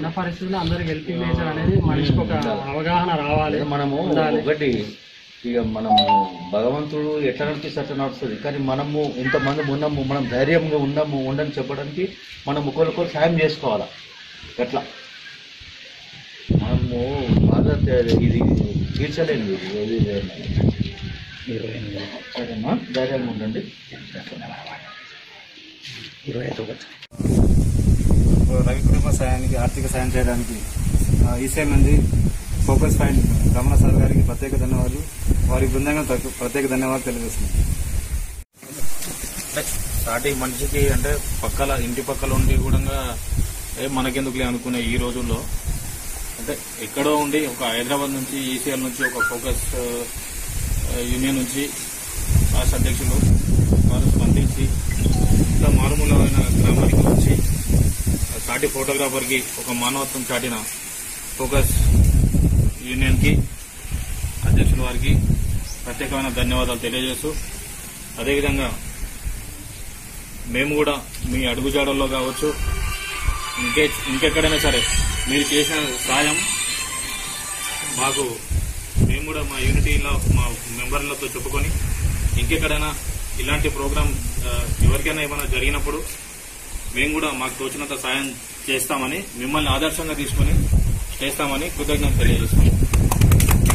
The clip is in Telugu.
ఉన్న పరిస్థితుల్లో అందరికి హెల్పింగ్ అనేది మనిషికి ఒక అవగాహన రావాలి అదే మనము ఉండాలి. ఒకటి ఇక మనము భగవంతుడు ఎట్లా నడిపిస్తే అట్లా నడుస్తుంది కానీ మనము ఇంతమంది ఉన్నాము మనం ధైర్యంగా ఉన్నాము ఉండని చెప్పడానికి మనం ఒకరికొకరు సాయం చేసుకోవాలా ఎట్లా మనము బాగా తే- ఇది తీర్చలేము ఇది ఇది సరేమ్మా ధైర్యంగా ఉండండి రవి కుటుంబ సాయానికి ఆర్థిక సాయం చేయడానికి ఆ, ఈసీఐ మంది ఫోకస్ ఫైండ్ రమణ సార్ గారికి ప్రత్యేక ధన్యవాదాలు వారి బృందంగా తక్కు- ప్రత్యేక ధన్యవాదాలు తెలియజేస్తున్నాను స్టార్టింగ్ మనిషికి అంటే పక్కల ఇంటి పక్కల ఉండి కూడా ఏ మనకెందుకులే అనుకునే ఈ రోజుల్లో అంటే ఎక్కడో ఉండి ఒక హైదరాబాద్ నుంచి ఈసీఎల్ నుంచి ఒక ఫోకస్ ఆ, యూనియన్ నుంచి రాష్ట్ర అధ్యక్షులు వారు స్పందించి ఇంత మారుమూలమైన గ్రామానికి వచ్చి సాటి ఫోటోగ్రాఫర్కి ఒక మానవత్వం చాటిన ఫోకస్ యూనియన్కి అధ్యక్షుల వారికి ప్రత్యేకమైన ధన్యవాదాలు తెలియజేస్తూ అదేవిధంగా మేము కూడా మీ అడుగుజాడల్లో కావచ్చు ఇంకే ఇంకెక్కడైనా సరే మీరు చేసిన సాయం మాకు మేము కూడా మా యూనిటీలో మా మెంబర్లతో చెప్పుకొని ఇంకెక్కడైనా ఇలాంటి ప్రోగ్రాం ఆ, ఎవరికైనా ఏమైనా జరిగినప్పుడు మేము కూడా మాకు తోచినంత సాయం చేస్తామని మిమ్మల్ని ఆదర్శంగా తీసుకొని చేస్తామని కృతజ్ఞత తెలియజేస్తాం